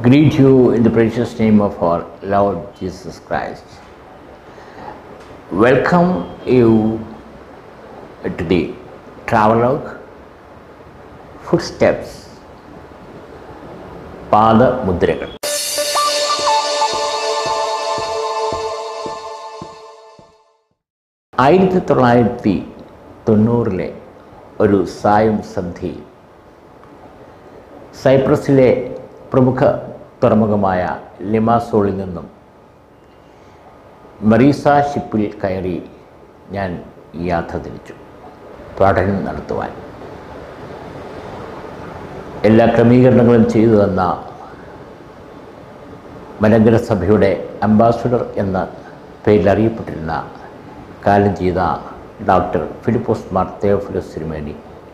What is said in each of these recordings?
greet you in the precious name of our Lord Jesus Christ. Welcome you to the travelogue Footsteps പാദമുദ്രകൾ ആയിരത്തി തൊള്ളായിരത്തി തൊണ്ണൂറിലെ ഒരു സായം സന്ധ്യയിൽ സൈപ്രസിലെ പ്രമുഖ തുറമുഖമായ ലിമാസോളിൽ നിന്നും മറീസ ഷിപ്പിൽ കയറി ഞാൻ യാത്ര തിരിച്ചു പഠനം നടത്തുവാൻ എല്ലാ ക്രമീകരണങ്ങളും ചെയ്തു തന്ന മലങ്കര സഭയുടെ അംബാസഡർ എന്ന പേരിൽ അറിയപ്പെട്ടിരുന്ന കാലം ചെയ്ത ഡോക്ടർ ഫിലിപ്പോസ് മാർ തേഫിലോസ് സിരിമേനി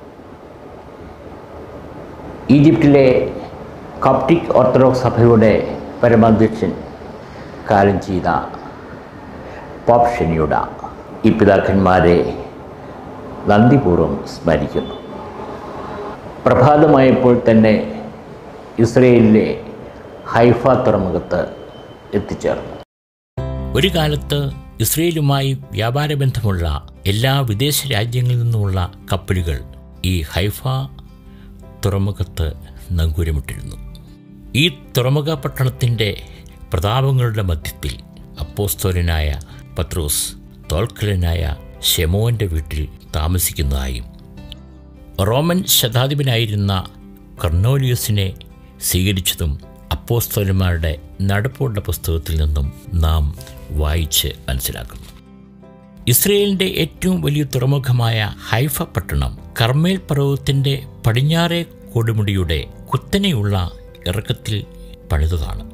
ഈജിപ്തിലെ കോപ്റ്റിക് ഓർത്തഡോക്സ് സഭയുടെ പരമാധ്യക്ഷൻ കാലം ചെയ്ത പോപ്പ് ഷെനിയുടെ ഈ പിതാക്കന്മാരെ നന്ദിപൂർവ്വം സ്മരിക്കുന്നു പ്രഭാതമായപ്പോൾ തന്നെ ഇസ്രയേലിലെ ഹൈഫ തുറമുഖത്ത് എത്തിച്ചേർന്നു ഒരു കാലത്ത് ഇസ്രയേലുമായി വ്യാപാര ബന്ധമുള്ള എല്ലാ വിദേശ രാജ്യങ്ങളിൽ നിന്നുമുള്ള കപ്പലുകൾ ഈ ഹൈഫ തുറമുഖത്ത് നങ്കൂരമിട്ടിരുന്നു ഈ തുറമുഖ പട്ടണത്തിൻ്റെ പ്രതാപങ്ങളുടെ മധ്യത്തിൽ അപ്പോസ്തോലനായ പത്രോസ് തോൽക്കലനായ ഷെമോൻ്റെ വീട്ടിൽ താമസിക്കുന്നതായും റോമൻ ശതാധിപനായിരുന്ന കർണോലിയസിനെ സ്വീകരിച്ചതും അപ്പോസ്തോലന്മാരുടെ നടപ്പുള്ള പുസ്തകത്തിൽ നിന്നും നാം വായിച്ച് മനസ്സിലാക്കുന്നു ഇസ്രയേലിൻ്റെ ഏറ്റവും വലിയ തുറമുഖമായ ഹൈഫ പട്ടണം കർമ്മേൽ പർവ്വതത്തിൻ്റെ പടിഞ്ഞാറേ കൊടുമുടിയുടെ കുത്തനെയുള്ള ഇറക്കത്തിൽ പണിതതാണ്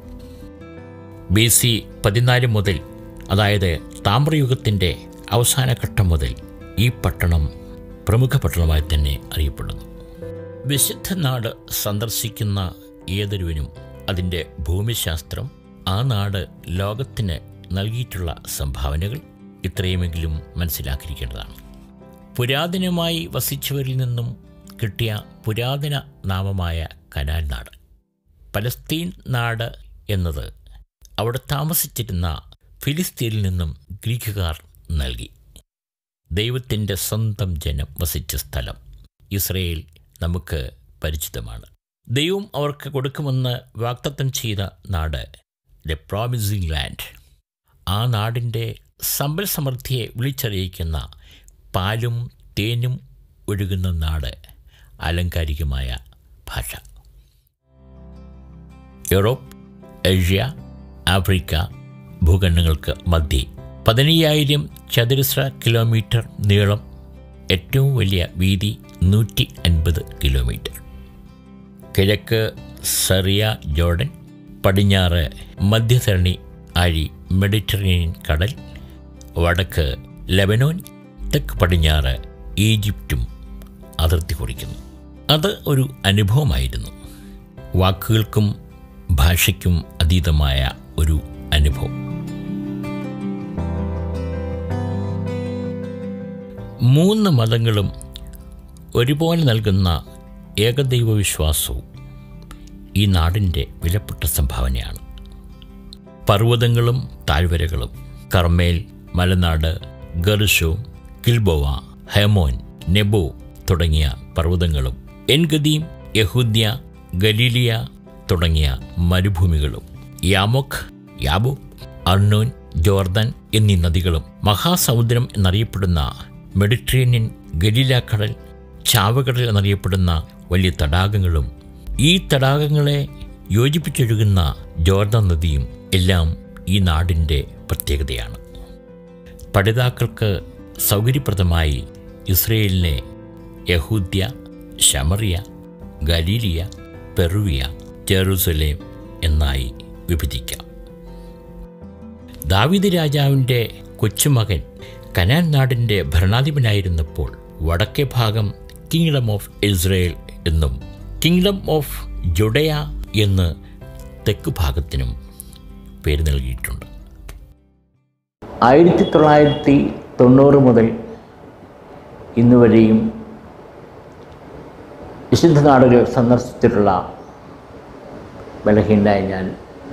ബി സി പതിനാല് മുതൽ അതായത് താമ്രയുഗത്തിൻ്റെ അവസാന ഘട്ടം മുതൽ ഈ പട്ടണം പ്രമുഖ പട്ടണമായി തന്നെ അറിയപ്പെടുന്നു വിശുദ്ധ നാട് സന്ദർശിക്കുന്ന ഏതൊരുവനും അതിൻ്റെ ഭൂമിശാസ്ത്രം ആ നാട് ലോകത്തിന് നൽകിയിട്ടുള്ള സംഭാവനകൾ ഇത്രയുമെങ്കിലും മനസ്സിലാക്കിയിരിക്കേണ്ടതാണ് പുരാതനമായി വസിച്ചവരിൽ നിന്നും കിട്ടിയ പുരാതന നാമമായ കനാൽ നാട് പലസ്തീൻ നാട് എന്നത് അവിടെ താമസിച്ചിരുന്ന ഫിലിസ്തീനിൽ നിന്നും ഗ്രീക്കുകാർ നൽകി ദൈവത്തിൻ്റെ സ്വന്തം ജനം വസിച്ച സ്ഥലം ഇസ്രയേൽ നമുക്ക് പരിചിതമാണ് ദൈവം അവർക്ക് കൊടുക്കുമെന്ന് വാഗ്ദത്തം ചെയ്ത നാട് ദ പ്രോമിസിംഗ് ലാൻഡ് ആ നാടിൻ്റെ സമ്പൽ സമൃദ്ധിയെ വിളിച്ചറിയിക്കുന്ന പാലും തേനും ഒഴുകുന്ന നാട് ആലങ്കാരികമായ ഭാഷ യൂറോപ്പ് ഏഷ്യ ആഫ്രിക്ക ഭൂഖണ്ഡങ്ങൾക്ക് മധ്യേ പതിനയ്യായിരം ചതുരശ്ര കിലോമീറ്റർ നീളം ഏറ്റവും വലിയ വീതി നൂറ്റി അൻപത് കിലോമീറ്റർ കിഴക്ക് സറിയ ജോർഡൻ പടിഞ്ഞാറ് മധ്യധരണി ആഴി മെഡിറ്ററേനിയൻ കടൽ വടക്ക് ലെബനോൻ തെക്ക് പടിഞ്ഞാറ് ഈജിപ്തും അതിർത്തി കുറിക്കുന്നു അത് ഒരു അനുഭവമായിരുന്നു വാക്കുകൾക്കും ഭാഷയ്ക്കും അതീതമായ ഒരു അനുഭവം മൂന്ന് മതങ്ങളും ഒരുപോലെ നൽകുന്ന ഏകദൈവ വിശ്വാസവും ഈ നാടിൻ്റെ വിലപ്പെട്ട സംഭാവനയാണ് പർവ്വതങ്ങളും താഴ്വരകളും കർമ്മേൽ മലനാട് ഗർഷോ കിൽബോവ ഹെമോൻ നെബോ തുടങ്ങിയ പർവ്വതങ്ങളും എൻഗദീം യഹൂദ്യ ഗലീലിയ തുടങ്ങിയ മരുഭൂമികളും യാമോഖ് യാബു അർണോൻ ജോർദൻ എന്നീ നദികളും മഹാസമുദ്രം എന്നറിയപ്പെടുന്ന മെഡിറ്ററേനിയൻ ഗലീല കടൽ ചാവകടൽ എന്നറിയപ്പെടുന്ന വലിയ തടാകങ്ങളും ഈ തടാകങ്ങളെ യോജിപ്പിച്ചൊഴുകുന്ന ജോർദൻ നദിയും എല്ലാം ഈ നാടിൻ്റെ പ്രത്യേകതയാണ് പഠിതാക്കൾക്ക് സൗകര്യപ്രദമായി ഇസ്രയേലിനെ യഹൂദ്യ ശമറിയ ഗലീലിയ പെറുവിയ ജെറുസലേം എന്നായി വിഭജിക്കാം ദാവിദ് രാജാവിൻ്റെ കൊച്ചുമകൻ കനാൻ നാടിൻ്റെ ഭരണാധിപനായിരുന്നപ്പോൾ വടക്കേ ഭാഗം കിങ്ഡം ഓഫ് ഇസ്രയേൽ എന്നും കിങ്ഡം ഓഫ് ജുഡയ എന്ന് തെക്ക് ഭാഗത്തിനും പേര് നൽകിയിട്ടുണ്ട് ആയിരത്തി തൊള്ളായിരത്തി തൊണ്ണൂറ് മുതൽ ഇന്ന് വരെയും വിശുദ്ധ നാടുകൾ സന്ദർശിച്ചിട്ടുള്ള ബലഹീനായ ഞാൻ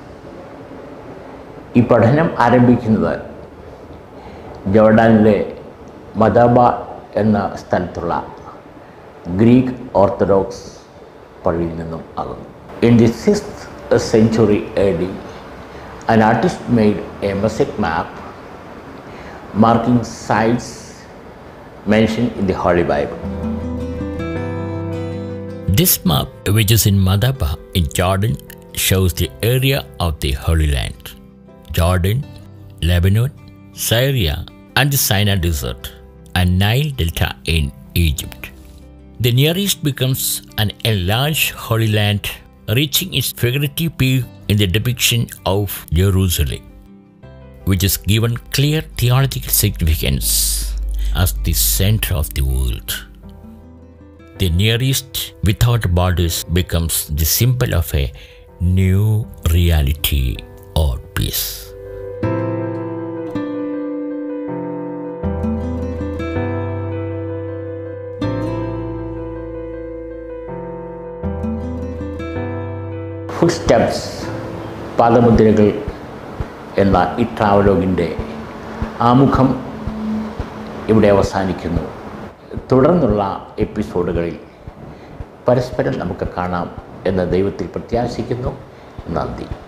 ഈ പഠനം ആരംഭിക്കുന്നത് ജോർഡാനിലെ മദബ എന്ന സ്ഥലത്തുള്ള ഗ്രീക്ക് ഓർത്തഡോക്സ് പള്ളിയിൽ നിന്നും ആകുന്നു in the six century A D an artist made a mosaic map marking sites mentioned in the Holy Bible. This map, which is in Madaba in Jordan, shows the area of the Holy Land Jordan, Lebanon, Syria, and the Sinai Desert, and Nile Delta in Egypt. The Near East becomes an enlarged Holy Land, reaching its figurative peak in the depiction of Jerusalem, which is given clear theological significance as the center of the world. The Near East without borders becomes the symbol of a new reality or peace. Footsteps പാദമുദ്രകൾ എന്ന ഈ ട്രാവലോഗിൻ്റെ ആമുഖം ഇവിടെ അവസാനിക്കുന്നു തുടർന്നുള്ള എപ്പിസോഡുകളിൽ പരസ്പരം നമുക്ക് കാണാം എന്ന ദൈവത്തിൽ പ്രത്യാശിക്കുന്നു നന്ദി